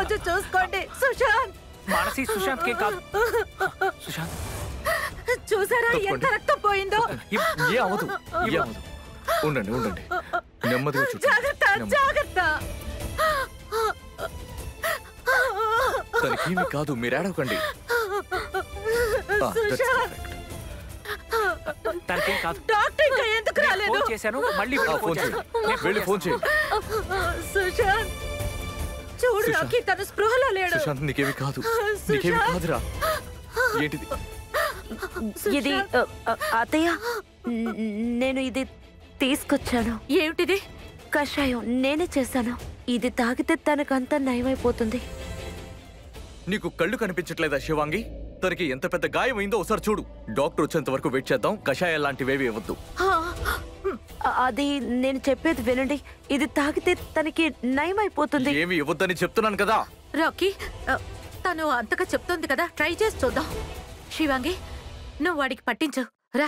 కొంచెం చూసుకోండి సుశాంత్ మానసి సుశాంత్ కి కాదు సుశాంత్ చూసారా ఎంత రక్తం పోయిందో ఏ- ఏ అవ్వదు ఏ అవ్వదు ఉండండి ఉండండి నెమ్మదిగా చుట్టూ జాగ్రత్త నెమ్మది. జాగ్రత్త తనకేమీ కాదు మీరు ఏడవకండి Ah, that's సుశాంత్ perfect. తనకేం కాదు డాక్టర్ ఇంకా ఎందుకు రాలేదు ఫోన్ చేశాను మళ్ళీ ఆ, వెళ్ళి ఫోన్ ఫోన్ చేయండి చేస్తాను. నేను వెళ్ళి ఫోన్ చేస్తాను. చేయండి సుశాంత్ చూడు సుశాంత్. రాకీ తన స్పృహలో లేడు సుశాంత్ నీకేమి కాదు నీకేమి సుశాంత్. కాదురా ఏంటిది ఇది సుశాంత్. అ, అ, అత్తయ్య న- నేను ఇది తీసుకొచ్చాను ఏమిటిది కషాయం నేనే చేశాను ఇది తాగితే తనకంతా నయమైపోతుంది నీకు కళ్ళు కనిపించట్లేదా శివాంగి తనకి ఎంత పెద్ద గాయం అయిందో ఒకసారి చూడు డాక్టర్ వచ్చేంత వరకు వెయిట్ చేద్దాం కషాయం లాంటివేవి ఇవ్వద్దు అ- అది నేను చెప్పేది వినండి ఇది తాగితే తనకి నయమైపోతుంది ఏమి ఇవ్వద్దని చెప్తున్నాను కదా రాకీ ఆ, తను అంతగా చెప్తోంది కదా ట్రై చేసి చూద్దాం శివాంగి నువ్వు వాడికి పట్టించు రా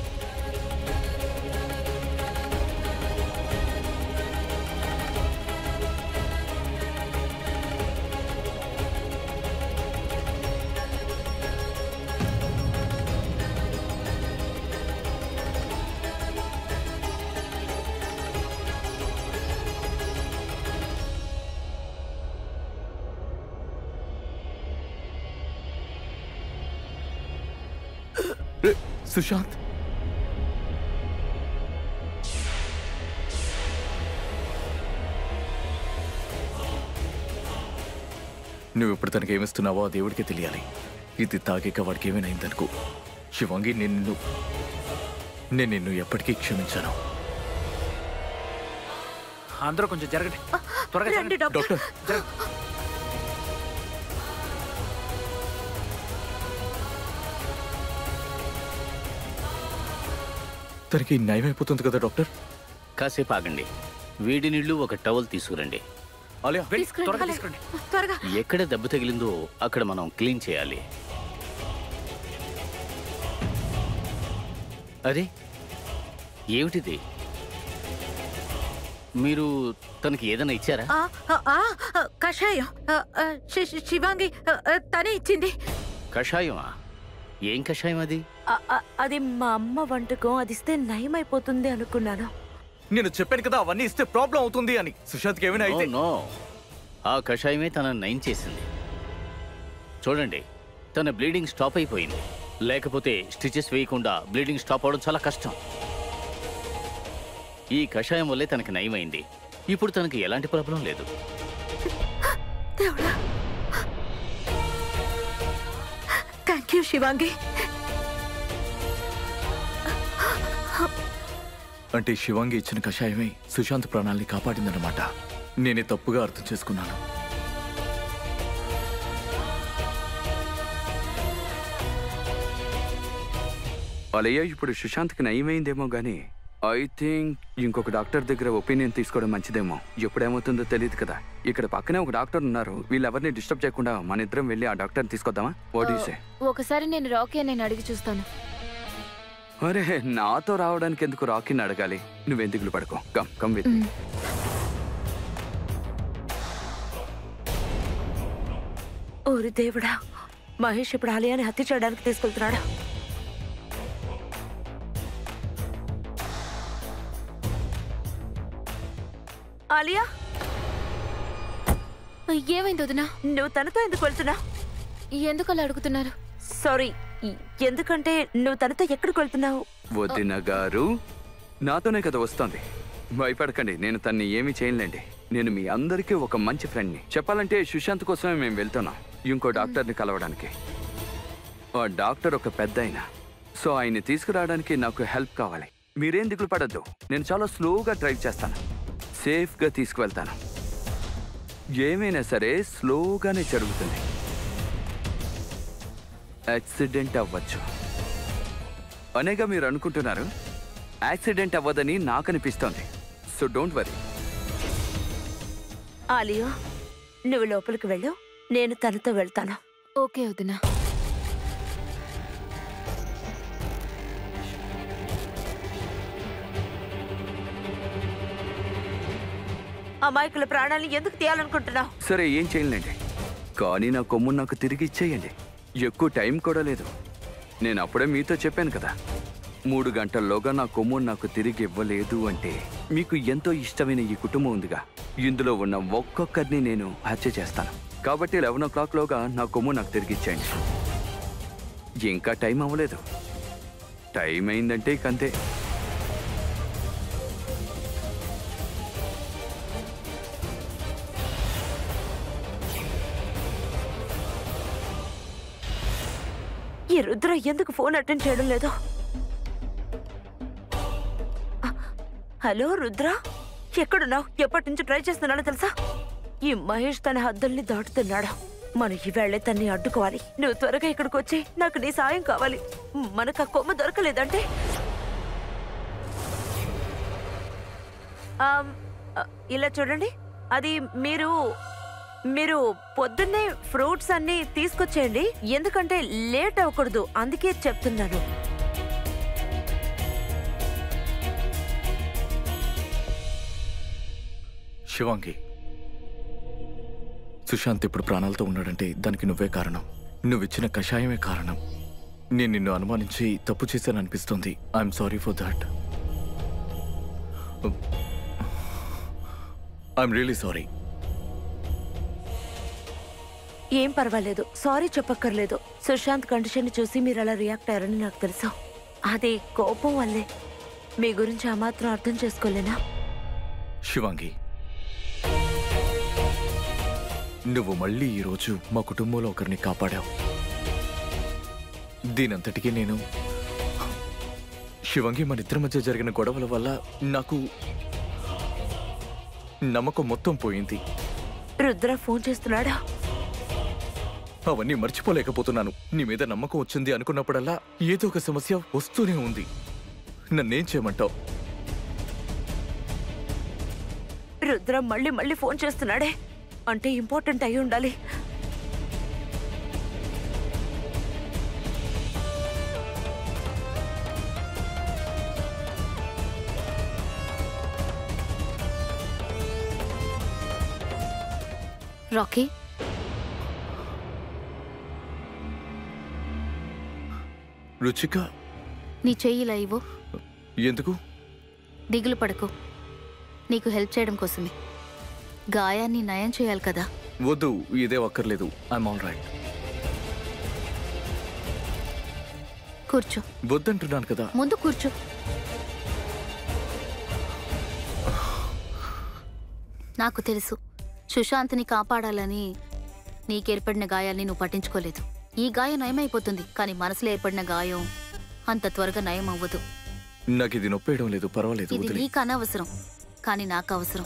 రే, సుశాంత్ నువ్వు ఇప్పుడు తనకి ఏమిస్తున్నావో ఆ దేవుడికి తెలియాలి ఇది తాగాక వాడికి ఏమైనా శివాంగి నేను నిన్ను నేను నిన్ను ఎప్పటికీ క్షమించాను అందరూ కొంచెం జరగండి త్వరగా రండి జరగండి. డాక్టర్ డాక్టర్ తనకి నయమైపోతుంది కదా డాక్టర్ కాసేపు ఆగండి వేడి నీళ్లు ఒక టవల్ తీసుకురండి అలియా వెళ్ళి తీసుకురండి త్వరగా అలాగే. తీసుకురండి త్వరగా ఎక్కడ దెబ్బ తగిలిందో అక్కడ మనం క్లీన్ చేయాలి అరే ఏమిటిది మీరు తనకి ఏదైనా ఇచ్చారా ఆ, ఆ, ఆ, ఆ, కషాయం ఆ, ఆ, శి- శి- శివాంగి ఆ, ఆ, తనే ఇచ్చింది కషాయమా ఏం కషాయం అది అ- అ- అది మా అమ్మ వంటకం అది ఇస్తే నయమైపోతుంది అనుకున్నాను నేను చెప్పాను కదా అవన్నీ ఇస్తే ప్రాబ్లం అవుతుంది అని సుశాంత్కి ఏమైనా ఓ అయితే నో ఆ కషాయమే తన నయం చేసింది చూడండి తన బ్లీడింగ్ స్టాప్ అయిపోయింది లేకపోతే స్టిచెస్ వేయకుండా బ్లీడింగ్ స్టాప్ అవడం చాలా కష్టం ఈ కషాయం వల్లే తనకి నయమైంది ఇప్పుడు తనకి ఎలాంటి ప్రాబ్లం లేదు దేవుడా థ్యాంక్ యూ శివాంగి అంటే శివాంగి ఇచ్చిన కషాయమే సుశాంత్ ప్రాణాల్ని కాపాడిందన్నమాట నేనే తప్పుగా అర్థం చేసుకున్నాను అలయ్య ఇప్పుడు సుశాంత్కి నయమైందేమో గానీ ఐ థింక్ ఇంకొక డాక్టర్ దగ్గర ఒపీనియన్ తీసుకోవడం మంచిదేమో ఎప్పుడేమవుతుందో తెలియదు కదా ఇక్కడ పక్కనే ఒక డాక్టర్ ఉన్నారు వీళ్ళెవరిని డిస్టర్బ్ చేయకుండా మన ఇద్దరం వెళ్ళి ఆ డాక్టర్ని తీసుకొద్దామా వాట్ యూ సే ఒకసారి నేను రాకీ నేను అడిగి చూస్తాను అరే నాతో రావడానికి ఎందుకు రాకీని అడగాలి నువ్వెందుకులు పడుకో కమ్ కమ్ విత్ ఓరి దేవుడా మహేష్ ఇప్పుడు ఆలయాన్ని హత్య చేయడానికి తీసుకెళ్తున్నాడా ఆలియా ఏమైంది వదినా నువ్వు తనతో ఎందుకు వెళ్తున్నావు ఎందుకు అలా అడుగుతున్నారు సారీ ఎందుకంటే నువ్వు తనతో ఎక్కడికి వెళ్తున్నావు వదిన గారు నాతోనే కదా వస్తోంది భయపడకండి నేను తన్ని ఏమీ చేయలేండి నేను మీ అందరికీ ఒక మంచి ఫ్రెండ్ని చెప్పాలంటే సుశాంత్ కోసమే మేము వెళ్తున్నాం ఇంకో డాక్టర్ని కలవడానికి ఆ డాక్టర్ ఒక పెద్ద ఆయన సో ఆయన్ని తీసుకురావడానికి నాకు హెల్ప్ కావాలి మీరేం దిగులు పడద్దు నేను చాలా స్లోగా డ్రైవ్ చేస్తాను సేఫ్గా తీసుకువెళ్తాను ఏమైనా సరే స్లోగానే జరుగుతుంది యాక్సిడెంట్ అవ్వచ్చు అనేగా మీరు అనుకుంటున్నారు యాక్సిడెంట్ అవ్వదని నాకు అనిపిస్తోంది సో డోంట్ వరీ ఆలియా నువ్వు లోపలికి వెళ్ళు నేను తనతో వెళ్తాను ఓకే వదినా అమాయకుల ప్రాణాలను ఎందుకు తీయాలనుకుంటున్నావు సరే ఏం చేయలేండి కానీ నా కొమ్ము నాకు తిరిగి ఇచ్చేయండి ఎక్కువ టైం కూడా లేదు నేను అప్పుడే మీతో చెప్పాను కదా మూడు గంటల్లోగా నా కొమ్ము నాకు తిరిగి ఇవ్వలేదు అంటే మీకు ఎంతో ఇష్టమైన ఈ కుటుంబం ఉందిగా ఇందులో ఉన్న ఒక్కొక్కరిని నేను హత్య చేస్తాను కాబట్టి లెవెన్ ఓ క్లాక్లోగా నా కొమ్ము నాకు తిరిగి ఇచ్చేయండి ఇంకా టైం అవ్వలేదు టైం అయిందంటే ఇక అంతే ఈ రుద్ర ఎందుకు ఫోన్ అటెండ్ చేయడం లేదు ఆ, హలో రుద్ర ఎక్కడున్నావు ఎప్పటి నుంచి ట్రై చేస్తున్నాడో తెలుసా ఈ మహేష్ తన హద్దుల్ని దాటుతున్నాడు మనం ఈవేళే తన్ని అడ్డుకోవాలి నువ్వు త్వరగా ఇక్కడికి వచ్చి నాకు నీ సాయం కావాలి మనకు ఆ కొమ్మ దొరకలేదంటే ఆమ్, ఆ, ఇలా చూడండి అది మీరు మీరు పొద్దున్నే ఫ్రూట్స్ అన్ని తీసుకొచ్చేయండి ఎందుకంటే లేట్ అవ్వకూడదు అందుకే చెప్తున్నాను శివాంగి సుశాంత్ ఇప్పుడు ప్రాణాలతో ఉన్నాడంటే దానికి నువ్వే కారణం నువ్విచ్చిన కషాయమే కారణం నేను నిన్ను అనుమానించి తప్పు చేశాను అనిపిస్తుంది I'm sorry for that I'm really sorry ఏం పర్వాలేదు సారీ చెప్పక్కర్లేదు సుశాంత్ కండిషన్ చూసి మీరు అలా రియాక్ట్ అయ్యారని నాకు తెలుసు అది కోపం వల్లే మీ గురించి ఆ మాత్రం అర్థం చేసుకోలేనా శివాంగి నువ్వు మళ్ళీ ఈరోజు మా కుటుంబంలో ఒకరిని కాపాడావు దీనంతటికీ నేను శివంగి మన ఇద్దరి మధ్య జరిగిన గొడవల వల్ల నాకు నమ్మకం మొత్తం పోయింది రుద్ర ఫోన్ చేస్తున్నాడా అవన్నీ మర్చిపోలేకపోతున్నాను నీ మీద నమ్మకం వచ్చింది అనుకున్నప్పుడల్లా ఏదో ఒక సమస్య వస్తూనే ఉంది నన్నేం చేయమంటావు రుద్ర మళ్ళీ మళ్ళీ ఫోన్ చేస్తున్నాడే అంటే ఇంపార్టెంట్ అయి ఉండాలి రాకీ రుచిక నీ చెయ్యి ఇలా ఇవ్వు ఎందుకు దిగులు పడకు నీకు హెల్ప్ చేయడం కోసమే గాయాన్ని నయం చేయాలి కదా వద్దు ఇదే అక్కర్లేదు ఐఎమ్ ఆల్ రైట్ కూర్చో వద్దంటున్నాను కదా ముందు కూర్చో నాకు తెలుసు సుశాంత్ని కాపాడాలని నీకేర్పడిన గాయాల్ని నువ్వు పట్టించుకోలేదు ఈ గాయం నయమైపోతుంది కానీ మనసులో ఏర్పడిన గాయం అంత త్వరగా నయం అవ్వదు నాకు ఇది నొప్పేయడం లేదు పర్వాలేదు ఇది వదిలే నీకు అనవసరం కానీ నాకు అవసరం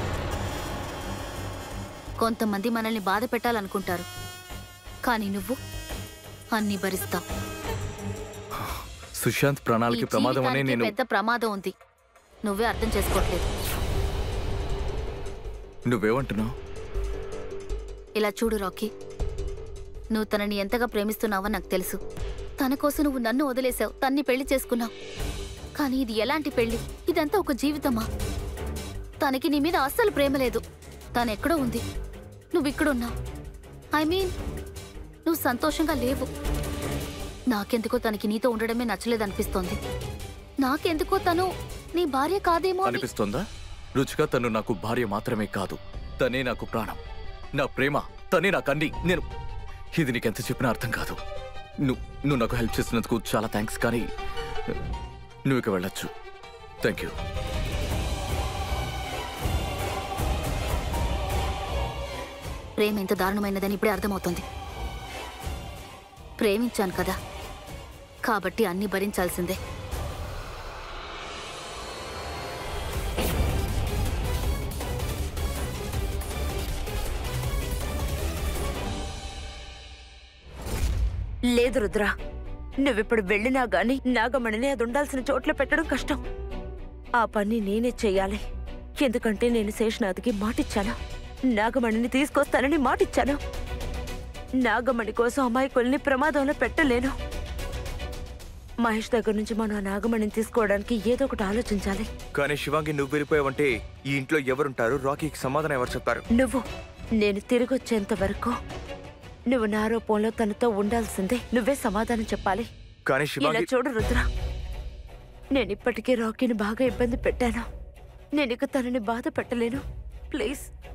కొంతమంది మనల్ని బాధ పెట్టాలనుకుంటారు కానీ నువ్వు అన్ని భరిస్తావు సుశాంత్ ఈ ప్రాణాలకి ప్రమాదం అనే జీవితానికి నేను పెద్ద ప్రమాదం ఉంది నువ్వే అర్థం చేసుకోవట్లేదు నువ్వేమంటున్నావు ఇలా చూడు రాకీ నువ్వు తనని ఎంతగా ప్రేమిస్తున్నావో నాకు తెలుసు తన కోసం నువ్వు నన్ను వదిలేశావు తన్ని పెళ్లి చేసుకున్నావు కానీ ఇది ఎలాంటి పెళ్లి ఇదంతా ఒక జీవితమా తనకి నీ మీద అస్సలు ప్రేమ లేదు తను ఎక్కడో ఉంది నువ్వు ఇక్కడున్నావు ఐ మీన్ నువ్వు సంతోషంగా లేవు నాకెందుకో తనకి నీతో ఉండడమే నచ్చలేదనిపిస్తోంది నాకెందుకో తను నీ భార్య కాదేమో అని అనిపిస్తోందా రుచిక తను నాకు భార్య మాత్రమే కాదు తనే నాకు ప్రాణం నా ప్రేమ తనే నాకు అన్ని నేను ఇది నీకెంత చెప్పినా అర్థం కాదు నువ్వు నువ్వు నాకు హెల్ప్ చేసినందుకు చాలా థ్యాంక్స్ కానీ నువ్వు ఇక వెళ్ళొచ్చు థ్యాంక్ యూ ప్రేమ ఎంత దారుణమైనదని ఇప్పుడే అర్థమవుతుంది ప్రేమించాను కదా కాబట్టి అన్ని భరించాల్సిందే లేదు రుద్ర నువ్విప్పుడు వెళ్ళినా గాని నాగమణిని అది ఉండాల్సిన చోట్ల పెట్టడం కష్టం ఆ పని నేనే చెయ్యాలి ఎందుకంటే నేను శేషనాథ్కి మాటిచ్చాను నాగమణిని తీసుకొస్తానని మాటిచ్చాను నాగమణి కోసం అమాయకుల్ని ప్రమాదంలో పెట్టలేను మహేష్ దగ్గర నుంచి మనం ఆ నాగమణిని తీసుకోవడానికి ఏదో ఒకటి ఆలోచించాలి కానీ శివాంగి నువ్వు వెళ్ళిపోయావంటే ఈ ఇంట్లో ఎవరుంటారు రాకీకి సమాధానం ఎవరు చెప్తారు నువ్వు నేను తిరిగి వచ్చేంత వరకు నువ్వు నా రూపంలో తనతో ఉండాల్సిందే నువ్వే సమాధానం చెప్పాలి కానీ ఇలా శివాంగి చూడు రుద్ర నేను ఇప్పటికే రాకీని బాగా ఇబ్బంది పెట్టాను నేను ఇక తనని బాధ పెట్టలేను ప్లీజ్